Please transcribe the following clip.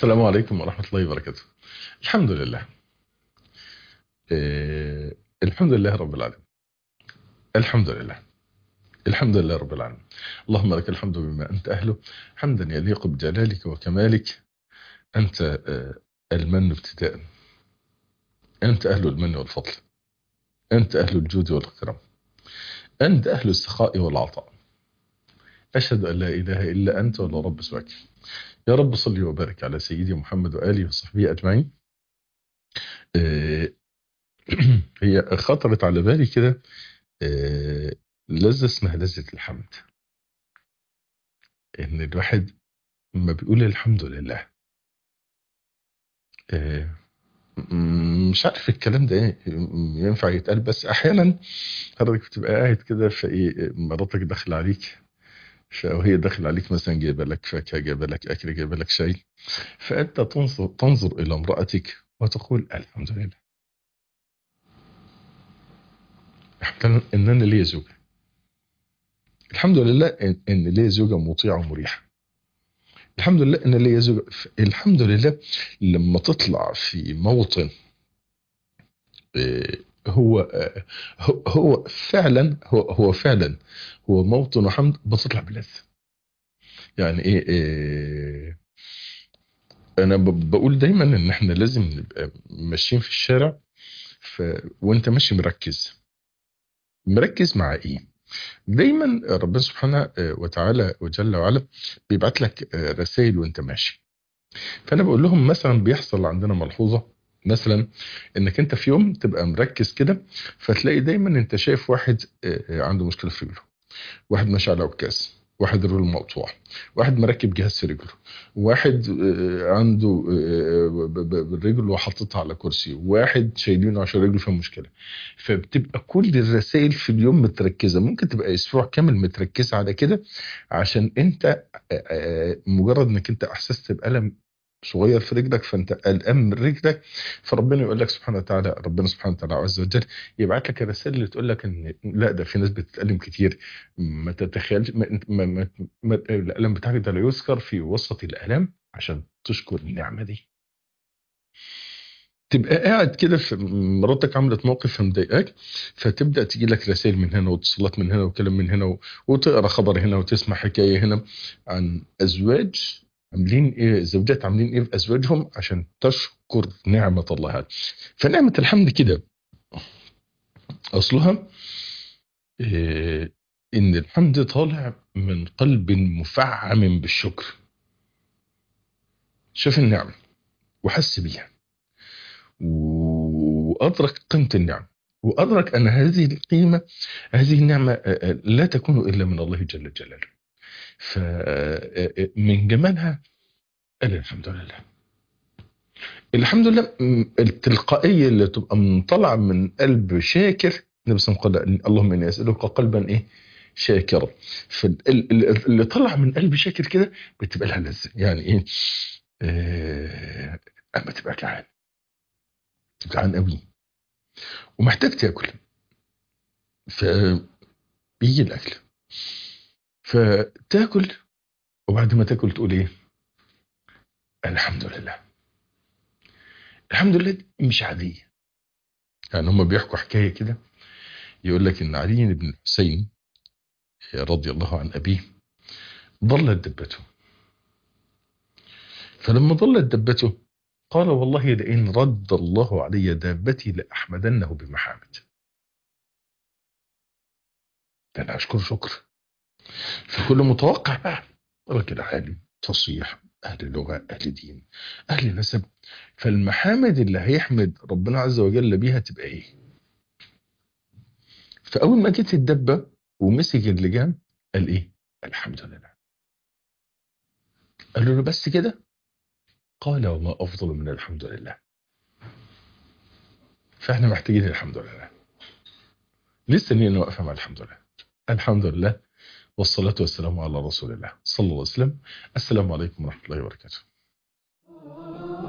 السلام عليكم ورحمة الله وبركاته الحمد لله إيه الحمد لله رب العالمين الحمد لله الحمد لله رب العالمين اللهم لك الحمد بما أنت أهله حمدا يليق بجلالك وكمالك أنت آه، المن ابتداء أنت أهل المن والفضل أنت أهل الجود والإكرام أنت أهل السخاء والعطاء أشهد أن لا إله إلا أنت ولا رب سواك يا رب صل وبارك على سيدي محمد وآله وصحبه أجمعين آه، هي خطرت على بالي كده آه، لذة اسمها لذة الحمد إن الواحد لما بيقول الحمد لله آه، م- مش عارف الكلام ده ايه ينفع يتقال بس احيانا حضرتك بتبقى قاعد كده فايه مراتك داخله عليك ف- وهي داخله عليك مثلا جايبه لك فاكهه جايبه لك اكل جايبه لك شاي فانت تنظر تنظر الى امراتك وتقول الحمد لله الحمد لله ان انا ليا زوجه الحمد لله ان إن ليا زوجه مطيعه ومريحه الحمد لله ان ليا زوجه ف- الحمد لله لما تطلع في موطن آه، هو آه، هو هو فعلا هو هو فعلا هو موطن حمد بتطلع بلذة يعني ايه, إيه انا ب- بقول دايما ان احنا لازم نبقى ماشيين في الشارع ف... وانت ماشي مركز مركز مع ايه دايما ربنا سبحانه وتعالى وجل وعلا بيبعت لك رسائل وانت ماشي فانا بقول لهم مثلا بيحصل عندنا ملحوظه مثلا انك انت في يوم تبقى مركز كده فتلاقي دايما انت شايف واحد عنده مشكله في رجله واحد ماشي على عكاز واحد رجله مقطوع واحد مركب جهاز في رجله واحد آه، عنده آه، ب- ب- رجله حاططها على كرسي واحد شايلينه عشان رجله فيها مشكله فبتبقى كل الرسائل في اليوم متركزه ممكن تبقى اسبوع كامل متركزه على كده عشان انت آه، آه، مجرد انك انت احسست بالم صغير في رجلك فانت قلقان من رجلك فربنا يقول لك سبحانه وتعالى ربنا سبحانه وتعالى عز وجل يبعت لك الرسائل اللي تقول لك ان لا ده في ناس بتتألم كتير ما تتخيلش ما ما ما ما الألم بتاعك ده لا يذكر في وسط الألم عشان تشكر النعمة دي تبقى قاعد كده في مراتك عملت موقف مضايقاك فتبدا تجي لك رسائل من هنا واتصالات من هنا وكلام من هنا و- وتقرا خبر هنا وتسمع حكايه هنا عن ازواج عاملين ايه زوجات عاملين ايه في ازواجهم عشان تشكر نعمه الله هذه فنعمه الحمد كده اصلها إيه ان الحمد طالع من قلب مفعم بالشكر شاف النعمه وحس بيها وأدرك قيمة النعم وأدرك أن هذه القيمة هذه النعمة آه، آه، لا تكون إلا من الله جل جلاله فمن جمالها قال الحمد لله الحمد لله م- التلقائية اللي تبقى من طالعة من قلب شاكر النبي صلى الله عليه وسلم قال اللهم إني أسألك قلبا إيه شاكرا فاللي طلع من قلب شاكر كده بتبقى لها لذة يعني إيه آه، أما تبقى جعان تبقى جعان قوي ومحتاج تاكل فبيجي الاكل فتاكل وبعد ما تاكل تقول ايه الحمد لله الحمد لله دي مش عاديه يعني هم بيحكوا حكايه كده يقول لك ان علي بن الحسين رضي الله عن ابيه ضلت دبته فلما ضلت دبته قال والله لئن رد الله علي دابتي لاحمدنه بمحامد ده انا اشكر شكر فكل متوقع بقى راجل عالم فصيح اهل لغه اهل دين اهل نسب فالمحامد اللي هيحمد ربنا عز وجل بيها تبقى ايه فاول ما جت الدبه ومسك اللجام قال ايه الحمد لله قالوا له بس كده قال وما افضل من الحمد لله فاحنا محتاجين الحمد لله لسه نينا واقفه مع الحمد لله الحمد لله والصلاة والسلام على رسول الله صلى الله عليه وسلم السلام عليكم ورحمة الله وبركاته